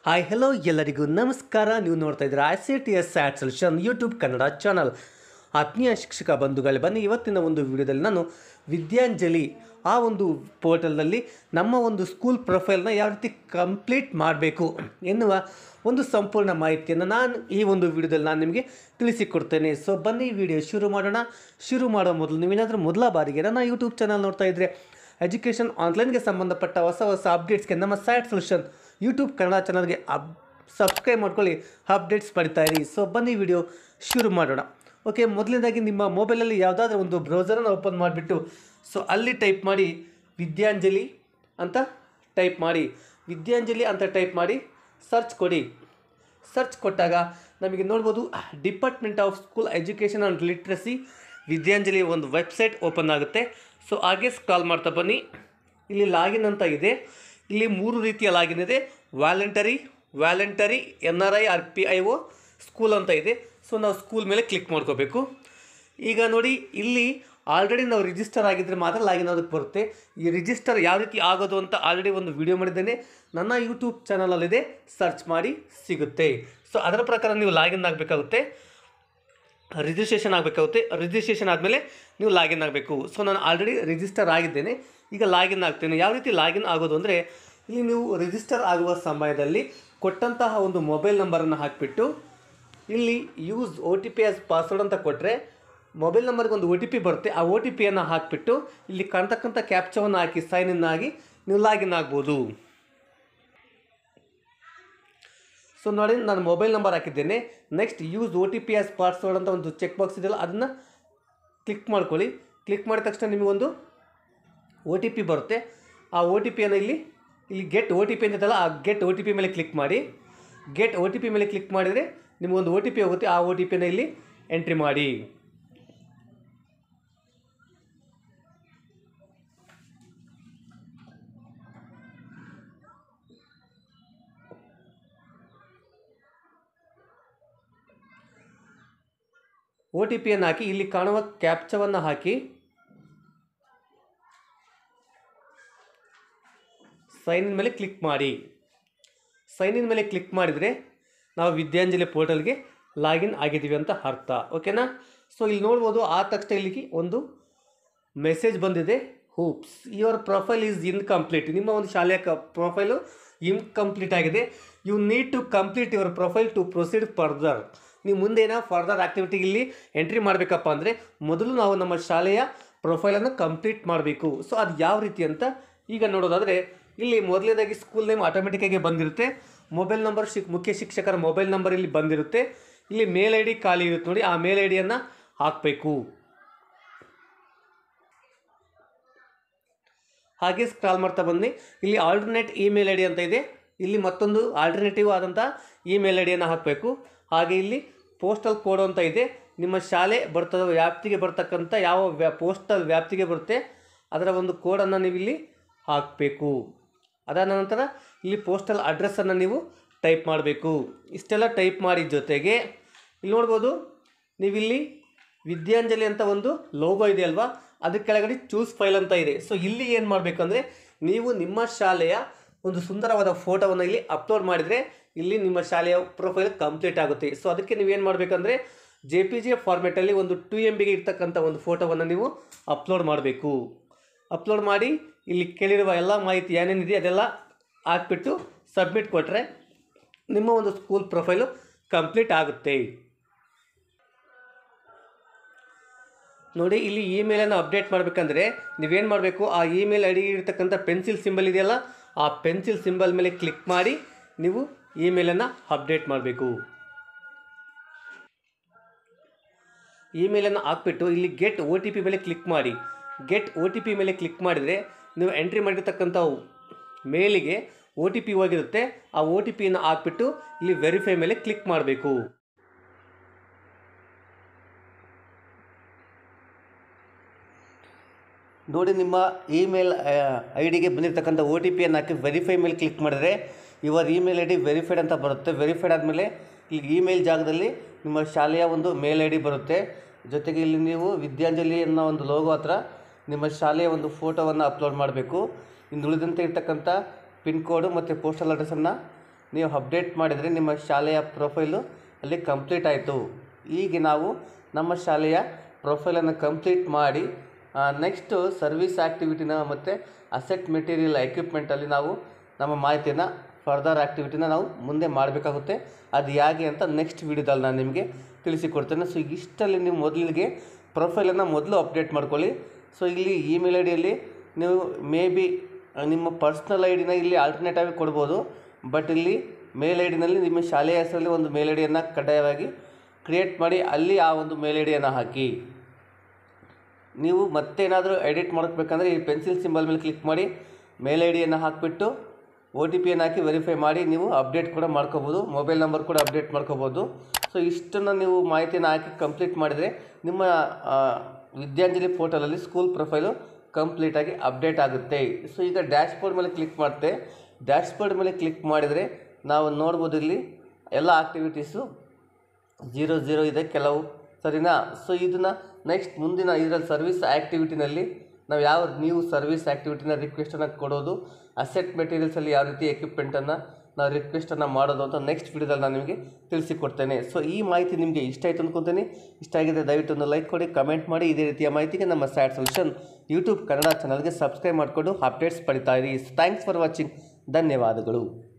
hi hello ಎಲ್ಲರಿಗೂ ನಮಸ್ಕಾರ ನೀವು ನೋಡ್ತಾ ಇದ್ದೀರಾ I C T S sat solution YouTube Kannada channel ಆತ್ಮೀಯ ಶಿಕ್ಷಕ ಬಂಧುಗಳೇ ಬನ್ನಿ ಇವತ್ತಿನ ಒಂದು ವಿಡಿಯೋದಲ್ಲಿ ನಾನು ವಿದ್ಯಾಂಜಲಿ ಆ ಒಂದು ಪೋರ್ಟಲ್ನಲ್ಲಿ ನಮ್ಮ ಒಂದು ಸ್ಕೂಲ್ ಪ್ರೊಫೈಲ್ನ ಯಾವ ರೀತಿ ಕಂಪ್ಲೀಟ್ ಮಾಡಬೇಕು ಎನ್ನುವ ಒಂದು ಸಂಪೂರ್ಣ ಮಾಹಿತಿಯನ್ನು ನಾನು ಈ ಒಂದು ವಿಡಿಯೋದಲ್ಲಿ ನಾನು ನಿಮಗೆ ತಿಳಿಸಿಕೊಡ್ತೇನೆ ಸೊ ಬನ್ನಿ ಈ ವಿಡಿಯೋ ಶುರು ಮಾಡೋಣ ಶುರು ಮಾಡೋ ಮೊದಲು ನೀವೇನಾದರೂ ಮೊದಲ ಬಾರಿಗೆ ನನ್ನ ಯೂಟ್ಯೂಬ್ ಚಾನಲ್ ನೋಡ್ತಾ ಇದ್ದರೆ ಎಜುಕೇಷನ್ ಆನ್ಲೈನ್ಗೆ ಸಂಬಂಧಪಟ್ಟ ಹೊಸ ಹೊಸ ಅಪ್ಡೇಟ್ಸ್ಗೆ ನಮ್ಮ ಸ್ಯಾಟ್ ಸೊಲ್ಯೂಷನ್ ಯೂಟ್ಯೂಬ್ ಕನ್ನಡ ಚಾನಲ್ಗೆ ಅಪ್ ಸಬ್ಸ್ಕ್ರೈಬ್ ಮಾಡ್ಕೊಳ್ಳಿ ಅಪ್ಡೇಟ್ಸ್ ಪಡಿತಾ ಇರಿ ಸೊ ಬನ್ನಿ ವಿಡಿಯೋ ಶುರು ಮಾಡೋಣ ಓಕೆ ಮೊದಲನೇದಾಗಿ ನಿಮ್ಮ ಮೊಬೈಲಲ್ಲಿ ಯಾವುದಾದ್ರೂ ಒಂದು ಬ್ರೌಸರನ್ನು ಓಪನ್ ಮಾಡಿಬಿಟ್ಟು ಸೊ ಅಲ್ಲಿ ಟೈಪ್ ಮಾಡಿ ವಿದ್ಯಾಂಜಲಿ ಅಂತ ಟೈಪ್ ಮಾಡಿ ವಿದ್ಯಾಂಜಲಿ ಅಂತ ಟೈಪ್ ಮಾಡಿ ಸರ್ಚ್ ಕೊಡಿ ಸರ್ಚ್ ಕೊಟ್ಟಾಗ ನಮಗೆ ನೋಡ್ಬೋದು department of school education and literacy Vidyanjali ಒಂದು ವೆಬ್ಸೈಟ್ ಓಪನ್ ಆಗುತ್ತೆ ಸೊ ಹಾಗೆ ಸ್ಕ್ರಾಲ್ ಮಾಡ್ತಾ ಬನ್ನಿ ಇಲ್ಲಿ ಲಾಗಿನ್ ಅಂತ ಇದೆ ಇಲ್ಲಿ ಮೂರು ರೀತಿಯ ಲಾಗಿನ್ ಇದೆ voluntary voluntary N R I R P I O school ಅಂತ ಇದೆ ಸೊ ನಾವು ಸ್ಕೂಲ್ ಮೇಲೆ ಕ್ಲಿಕ್ ಮಾಡ್ಕೋಬೇಕು ಈಗ ನೋಡಿ ಇಲ್ಲಿ ಆಲ್ರೆಡಿ ನಾವು ರಿಜಿಸ್ಟರ್ ಆಗಿದ್ದರೆ ಮಾತ್ರ ಲಾಗಿನ್ ಆಗೋದಕ್ಕೆ ಬರುತ್ತೆ ಈ ರಿಜಿಸ್ಟರ್ ಯಾವ ರೀತಿ ಆಗೋದು ಅಂತ ಆಲ್ರೆಡಿ ಒಂದು ವಿಡಿಯೋ ಮಾಡಿದ್ದೇನೆ ನನ್ನ ಯೂಟ್ಯೂಬ್ ಚಾನಲಲ್ಲಿದೆ ಸರ್ಚ್ ಮಾಡಿ ಸಿಗುತ್ತೆ ಸೊ ಅದರ ಪ್ರಕಾರ ನೀವು ಲಾಗಿನ್ ಆಗಬೇಕಾಗುತ್ತೆ ರಿಜಿಸ್ಟ್ರೇಷನ್ ಆಗಬೇಕಾಗುತ್ತೆ ರಿಜಿಸ್ಟ್ರೇಷನ್ ಆದಮೇಲೆ ನೀವು ಲಾಗಿನ್ ಆಗಬೇಕು ಸೊ ನಾನು ಆಲ್ರೆಡಿ ರಿಜಿಸ್ಟರ್ ಆಗಿದ್ದೇನೆ ಈಗ ಲಾಗಿನ್ ಆಗ್ತೇನೆ ಯಾವ ರೀತಿ ಲಾಗಿನ್ ಆಗೋದು ಅಂದರೆ ಇಲ್ಲಿ ನೀವು ರಿಜಿಸ್ಟರ್ ಆಗುವ ಸಮಯದಲ್ಲಿ ಕೊಟ್ಟಂತಹ ಒಂದು ಮೊಬೈಲ್ ನಂಬರನ್ನು ಹಾಕಿಬಿಟ್ಟು ಇಲ್ಲಿ use O T P as password ಅಂತ ಕೊಟ್ಟರೆ ಮೊಬೈಲ್ ನಂಬರ್ಗೆ ಒಂದು ಒ ಟಿ ಪಿ ಬರುತ್ತೆ ಆ ಒ ಟಿ ಪಿಯನ್ನು ಹಾಕಿಬಿಟ್ಟು ಇಲ್ಲಿ ಕಾಣ್ತಕ್ಕಂಥ ಕ್ಯಾಪ್ಚವನ್ನು ಹಾಕಿ ಸೈನ್ ಇನ್ ಆಗಿ ನೀವು ಲಾಗಿನ್ ಆಗ್ಬೋದು ಸೊ ನೋಡಿ ನಾನು ಮೊಬೈಲ್ ನಂಬರ್ ಹಾಕಿದ್ದೇನೆ next use O T P as password ಅಂತ ಒಂದು ಚೆಕ್ ಬಾಕ್ಸ್ ಇದೆಯಲ್ಲ ಅದನ್ನು ಕ್ಲಿಕ್ ಮಾಡ್ಕೊಳ್ಳಿ ಕ್ಲಿಕ್ ಮಾಡಿದ ತಕ್ಷಣ ನಿಮಗೊಂದು ಒ ಟಿ ಪಿ ಬರುತ್ತೆ ಆ ಒ ಟಿ ಪಿಯನ್ನು ಇಲ್ಲಿ ಇಲ್ಲಿ ಗೆಟ್ ಒ ಟಿ ಪಿ ಅಂತಿದ್ದಲ್ಲ ಆ ಗೆಟ್ ಒ ಟಿ ಪಿ ಮೇಲೆ ಕ್ಲಿಕ್ ಮಾಡಿ ಗೆಟ್ ಒ ಟಿ ಪಿ ಮೇಲೆ ಕ್ಲಿಕ್ ಮಾಡಿದರೆ ನಿಮಗೊಂದು ಒ ಟಿ ಪಿ ಹೋಗುತ್ತೆ ಆ ಒ ಟಿ ಪಿನ ಇಲ್ಲಿ ಎಂಟ್ರಿ ಮಾಡಿ ಒ ಟಿ ಪಿಯನ್ನು ಹಾಕಿ ಇಲ್ಲಿ ಕಾಣುವ ಕ್ಯಾಪ್ಚವನ್ನು ಹಾಕಿ ಸೈನ್ ಇನ್ ಮೇಲೆ ಕ್ಲಿಕ್ ಮಾಡಿ ಸೈನ್ ಇನ್ ಮೇಲೆ ಕ್ಲಿಕ್ ಮಾಡಿದರೆ ನಾವು ವಿದ್ಯಾಂಜಲಿ ಪೋರ್ಟಲ್ಗೆ ಲಾಗಿನ್ ಆಗಿದ್ದೀವಿ ಅಂತ ಅರ್ಥ ಓಕೆನಾ ಸೊ ಇಲ್ಲಿ ನೋಡ್ಬೋದು ಆ ತಕ್ಷಣ ಇಲ್ಲಿಗೆ ಒಂದು ಮೆಸೇಜ್ ಬಂದಿದೆ oops your profile is incomplete ನಿಮ್ಮ ಒಂದು ಶಾಲೆಯ ಕ ಪ್ರೊಫೈಲು ಇನ್ಕಂಪ್ಲೀಟ್ ಆಗಿದೆ you need to complete your profile to proceed further ನೀವು ಮುಂದೇನ ಫರ್ದರ್ ಆ್ಯಕ್ಟಿವಿಟಿ ಇಲ್ಲಿ ಎಂಟ್ರಿ ಮಾಡಬೇಕಪ್ಪ ಅಂದರೆ ಮೊದಲು ನಾವು ನಮ್ಮ ಶಾಲೆಯ ಪ್ರೊಫೈಲನ್ನು ಕಂಪ್ಲೀಟ್ ಮಾಡಬೇಕು ಸೊ ಅದು ಯಾವ ರೀತಿ ಅಂತ ಈಗ ನೋಡೋದಾದರೆ ಇಲ್ಲಿ ಮೊದಲನೇದಾಗಿ ಸ್ಕೂಲ್ ನೇಮ್ ಆಟೋಮೆಟಿಕ್ಕಾಗಿ ಬಂದಿರುತ್ತೆ ಮೊಬೈಲ್ ನಂಬರ್ ಶಿಕ್ ಮುಖ್ಯ ಶಿಕ್ಷಕರ ಮೊಬೈಲ್ ನಂಬರ್ ಇಲ್ಲಿ ಬಂದಿರುತ್ತೆ ಇಲ್ಲಿ ಮೇಲ್ ಐ ಡಿ ಖಾಲಿ ಇರುತ್ತೆ ನೋಡಿ ಆ ಮೇಲ್ ಐ ಡಿಯನ್ನು ಹಾಕಬೇಕು ಹಾಗೆ ಸ್ಕ್ರಾಲ್ ಮಾಡ್ತಾ ಬನ್ನಿ ಇಲ್ಲಿ ಆಲ್ಟರ್ನೇಟ್ ಇಮೇಲ್ ಐ ಡಿ ಅಂತ ಇದೆ ಇಲ್ಲಿ ಮತ್ತೊಂದು ಆಲ್ಟರ್ನೇಟಿವ್ ಆದಂಥ ಇಮೇಲ್ ಐ ಡಿಯನ್ನು ಹಾಕಬೇಕು ಹಾಗೆ ಇಲ್ಲಿ ಪೋಸ್ಟಲ್ ಕೋಡ್ ಅಂತ ಇದೆ ನಿಮ್ಮ ಶಾಲೆ ಬರ್ತದ ವ್ಯಾಪ್ತಿಗೆ ಬರ್ತಕ್ಕಂಥ ಯಾವ ವ್ಯಾ ಪೋಸ್ಟಲ್ ವ್ಯಾಪ್ತಿಗೆ ಬರುತ್ತೆ ಅದರ ಒಂದು ಕೋಡನ್ನು ನೀವು ಇಲ್ಲಿ ಹಾಕಬೇಕು ಅದಾದ ನಂತರ ಇಲ್ಲಿ ಪೋಸ್ಟಲ್ ಅಡ್ರೆಸ್ಸನ್ನು ನೀವು ಟೈಪ್ ಮಾಡಬೇಕು ಇಷ್ಟೆಲ್ಲ ಟೈಪ್ ಮಾಡಿದ ಜೊತೆಗೆ ಇಲ್ಲಿ ನೋಡ್ಬೋದು ನೀವಿಲ್ಲಿ ವಿದ್ಯಾಂಜಲಿ ಅಂತ ಒಂದು ಲೋಗೋ ಇದೆ ಅಲ್ವಾ ಅದ್ರ ಕೆಳಗಡೆ ಚೂಸ್ ಫೈಲ್ ಅಂತ ಇದೆ ಸೊ ಇಲ್ಲಿ ಏನು ಮಾಡಬೇಕಂದ್ರೆ ನೀವು ನಿಮ್ಮ ಶಾಲೆಯ ಒಂದು ಸುಂದರವಾದ ಫೋಟೋವನ್ನು ಇಲ್ಲಿ ಅಪ್ಲೋಡ್ ಮಾಡಿದರೆ ಇಲ್ಲಿ ನಿಮ್ಮ ಶಾಲೆಯ ಪ್ರೊಫೈಲ್ ಕಂಪ್ಲೀಟ್ ಆಗುತ್ತೆ ಸೊ ಅದಕ್ಕೆ ನೀವೇನು ಮಾಡಬೇಕಂದ್ರೆ ಜೆ ಪಿ ಜಿ ಫಾರ್ಮೆಟಲ್ಲಿ ಒಂದು ಟು ಎಮ್ ಬಿಗೆ ಇರ್ತಕ್ಕಂಥ ಒಂದು ಫೋಟೋವನ್ನು ನೀವು ಅಪ್ಲೋಡ್ ಮಾಡಬೇಕು ಅಪ್ಲೋಡ್ ಮಾಡಿ ಇಲ್ಲಿ ಕೇಳಿರುವ ಎಲ್ಲ ಮಾಹಿತಿ ಏನೇನಿದೆ ಅದೆಲ್ಲ ಹಾಕ್ಬಿಟ್ಟು ಸಬ್ಮಿಟ್ ಕೊಟ್ಟರೆ ನಿಮ್ಮ ಒಂದು ಸ್ಕೂಲ್ ಪ್ರೊಫೈಲು ಕಂಪ್ಲೀಟ್ ಆಗುತ್ತೆ ನೋಡಿ ಇಲ್ಲಿ ಇಮೇಲನ್ನು ಅಪ್ಡೇಟ್ ಮಾಡಬೇಕಂದ್ರೆ ನೀವೇನು ಮಾಡಬೇಕು ಆ ಇಮೇಲ್ ಐ ಡಿ ಇರ್ತಕ್ಕಂಥ ಪೆನ್ಸಿಲ್ ಸಿಂಬಲ್ ಇದೆಯಲ್ಲ ಆ ಪೆನ್ಸಿಲ್ ಸಿಂಬಲ್ ಮೇಲೆ ಕ್ಲಿಕ್ ಮಾಡಿ ನೀವು ಇಮೇಲನ್ನು ಅಪ್ಡೇಟ್ ಮಾಡಬೇಕು ಇಮೇಲನ್ನು ಹಾಕ್ಬಿಟ್ಟು ಇಲ್ಲಿ ಗೆಟ್ ಒ ಟಿ ಪಿ ಮೇಲೆ ಕ್ಲಿಕ್ ಮಾಡಿ ಗೆಟ್ ಒ ಟಿ ಪಿ ಮೇಲೆ ಕ್ಲಿಕ್ ಮಾಡಿದರೆ ನೀವು ಎಂಟ್ರಿ ಮಾಡಿರ್ತಕ್ಕಂಥ ಮೇಲಿಗೆ ಒ ಟಿ ಪಿ ಹೋಗಿರುತ್ತೆ ಆ ಒ ಟಿ ಪಿಯನ್ನು ಹಾಕ್ಬಿಟ್ಟು ಇಲ್ಲಿ ವೆರಿಫೈ ಮೇಲೆ ಕ್ಲಿಕ್ ಮಾಡಬೇಕು ನೋಡಿ ನಿಮ್ಮ ಇಮೇಲ್ ಐ ಡಿಗೆ ಬಂದಿರತಕ್ಕಂಥ ಒ ಟಿ ಪಿಯನ್ನು ಹಾಕಿ ವೆರಿಫೈ ಮೇಲೆ ಕ್ಲಿಕ್ ಮಾಡಿದ್ರೆ your email I D verified ಅಂತ ಬರುತ್ತೆ ವೆರಿಫೈಡ್ ಆದಮೇಲೆ ಇಲ್ಲಿ ಇಮೇಲ್ ಜಾಗದಲ್ಲಿ ನಿಮ್ಮ ಶಾಲೆಯ ಒಂದು ಮೇಲ್ ಐ ಡಿ ಬರುತ್ತೆ ಜೊತೆಗೆ ಇಲ್ಲಿ ನೀವು ವಿದ್ಯಾಂಜಲಿ ಅನ್ನೋ ಒಂದು ಲೋಗೋ ಹತ್ರ ನಿಮ್ಮ ಶಾಲೆಯ ಒಂದು ಫೋಟೋವನ್ನು ಅಪ್ಲೋಡ್ ಮಾಡಬೇಕು ಇನ್ನು ಉಳಿದಂತೆ ಇರ್ತಕ್ಕಂಥ ಪಿನ್ ಕೋಡು ಮತ್ತು ಪೋಸ್ಟಲ್ ಅಡ್ರೆಸ್ಸನ್ನು ನೀವು ಅಪ್ಡೇಟ್ ಮಾಡಿದರೆ ನಿಮ್ಮ ಶಾಲೆಯ ಪ್ರೊಫೈಲು ಅಲ್ಲಿ ಕಂಪ್ಲೀಟ್ ಆಯಿತು ಈಗ ನಾವು ನಮ್ಮ ಶಾಲೆಯ ಪ್ರೊಫೈಲನ್ನು ಕಂಪ್ಲೀಟ್ ಮಾಡಿ ನೆಕ್ಸ್ಟು ಸರ್ವಿಸ್ ಆ್ಯಕ್ಟಿವಿಟಿನ ಮತ್ತು ಅಸೆಟ್ ಮೆಟೀರಿಯಲ್ ಎಕ್ವಿಪ್ಮೆಂಟಲ್ಲಿ ನಾವು ನಮ್ಮ ಮಾಹಿತಿಯನ್ನು ಫರ್ದರ್ ಆ್ಯಕ್ಟಿವಿಟಿನ ನಾವು ಮುಂದೆ ಮಾಡಬೇಕಾಗುತ್ತೆ ಅದು ಹೇಗೆ ಅಂತ ನೆಕ್ಸ್ಟ್ ವೀಡಿಯೋದಲ್ಲಿ ನಾನು ನಿಮಗೆ ತಿಳಿಸಿಕೊಡ್ತೇನೆ ಸೊ ಇಷ್ಟಲ್ಲಿ ನೀವು ಮೊದಲಿಗೆ ಪ್ರೊಫೈಲನ್ನು ಮೊದಲು ಅಪ್ಡೇಟ್ ಮಾಡ್ಕೊಳ್ಳಿ ಸೊ ಇಲ್ಲಿ ಇಮೇಲ್ ಐ ಡಿಯಲ್ಲಿ ನೀವು ಮೇ ಬಿ ನಿಮ್ಮ ಪರ್ಸ್ನಲ್ ಐ ಡಿನ ಇಲ್ಲಿ ಆಲ್ಟರ್ನೇಟ್ ಆಗಿ ಕೊಡ್ಬೋದು ಬಟ್ ಇಲ್ಲಿ ಮೇಲ್ ಐ ಡಿನಲ್ಲಿ ನಿಮ್ಮ ಶಾಲೆಯ ಹೆಸರಲ್ಲಿ ಒಂದು ಮೇಲ್ ಐ ಡಿಯನ್ನು ಕಡ್ಡಾಯವಾಗಿ ಕ್ರಿಯೇಟ್ ಮಾಡಿ ಅಲ್ಲಿ ಆ ಒಂದು ಮೇಲ್ ಐ ಡಿಯನ್ನು ಹಾಕಿ ನೀವು ಮತ್ತೇನಾದರೂ ಎಡಿಟ್ ಮಾಡಬೇಕಂದ್ರೆ ಈ ಪೆನ್ಸಿಲ್ ಸಿಂಬಲ್ ಮೇಲೆ ಕ್ಲಿಕ್ ಮಾಡಿ ಮೇಲ್ ಐ ಡಿಯನ್ನು ಹಾಕಿಬಿಟ್ಟು ಒ ಟಿ ಪಿಯನ್ನು ಹಾಕಿ ವೆರಿಫೈ ಮಾಡಿ ನೀವು ಅಪ್ಡೇಟ್ ಕೂಡ ಮಾಡ್ಕೋಬೋದು ಮೊಬೈಲ್ ನಂಬರ್ ಕೂಡ ಅಪ್ಡೇಟ್ ಮಾಡ್ಕೋಬೋದು ಸೊ ಇಷ್ಟನ್ನು ನೀವು ಮಾಹಿತಿಯನ್ನು ಹಾಕಿ ಕಂಪ್ಲೀಟ್ ಮಾಡಿದರೆ ನಿಮ್ಮ ಆ, ವಿದ್ಯಾಂಜಲಿ ಪೋರ್ಟಲಲ್ಲಿ ಸ್ಕೂಲ್ ಪ್ರೊಫೈಲು ಕಂಪ್ಲೀಟಾಗಿ ಅಪ್ಡೇಟ್ ಆಗುತ್ತೆ ಸೊ ಈಗ ಡ್ಯಾಶ್ ಬೋರ್ಡ್ ಮೇಲೆ ಕ್ಲಿಕ್ ಮಾಡ್ತೆ ಡ್ಯಾಶ್ ಬೋರ್ಡ್ ಮೇಲೆ ಕ್ಲಿಕ್ ಮಾಡಿದರೆ ನಾವು ನೋಡ್ಬೋದು ಇಲ್ಲಿ ಎಲ್ಲ ಆಕ್ಟಿವಿಟೀಸು ಜೀರೋ ಜೀರೋ ಇದೆ ಕೆಲವು ಸರಿನಾ ಸೊ ಇದನ್ನು ನೆಕ್ಸ್ಟ್ ಮುಂದಿನ ಇದರಲ್ಲಿ ಸರ್ವಿಸ್ ಆ್ಯಕ್ಟಿವಿಟಿನಲ್ಲಿ ನಾವು ಯಾವ ನೀವು ಸರ್ವಿಸ್ ಆ್ಯಕ್ಟಿವಿಟಿನ ರಿಕ್ವೆಸ್ಟನ್ನು ಕೊಡೋದು ಅಸೆಟ್ ಮೆಟೀರಿಯಲ್ಸಲ್ಲಿ ಯಾವ ರೀತಿ ಎಕ್ವಿಪ್ಮೆಂಟನ್ನು ನಾವು ರಿಕ್ವೆಸ್ಟನ್ನು ಮಾಡೋದು ಅಂತ ನೆಕ್ಸ್ಟ್ ವಿಡಿಯೋದಲ್ಲಿ ನಾನು ನಿಮಗೆ ತಿಳಿಸಿಕೊಡ್ತೇನೆ ಸೊ ಈ ಮಾಹಿತಿ ನಿಮಗೆ ಇಷ್ಟ ಆಯಿತು ಅಂದ್ಕೊತೀನಿ ಇಷ್ಟ ಆಗಿದೆ ದಯವಿಟ್ಟು ಒಂದು ಲೈಕ್ ಕೊಡಿ ಕಮೆಂಟ್ ಮಾಡಿ ಇದೇ ರೀತಿಯ ಮಾಹಿತಿಗೆ ನಮ್ಮ ಸ್ಯಾಟ್ ಸೊಲ್ಯೂಷನ್ ಯೂಟ್ಯೂಬ್ ಕನ್ನಡ ಚಾನಲ್ಗೆ ಸಬ್ಸ್ಕ್ರೈಬ್ ಮಾಡಿಕೊಂಡು ಅಪ್ಡೇಟ್ಸ್ ಪಡಿತಾ ಇರಿ ಥ್ಯಾಂಕ್ಸ್ ಫಾರ್ ವಾಚಿಂಗ್ ಧನ್ಯವಾದಗಳು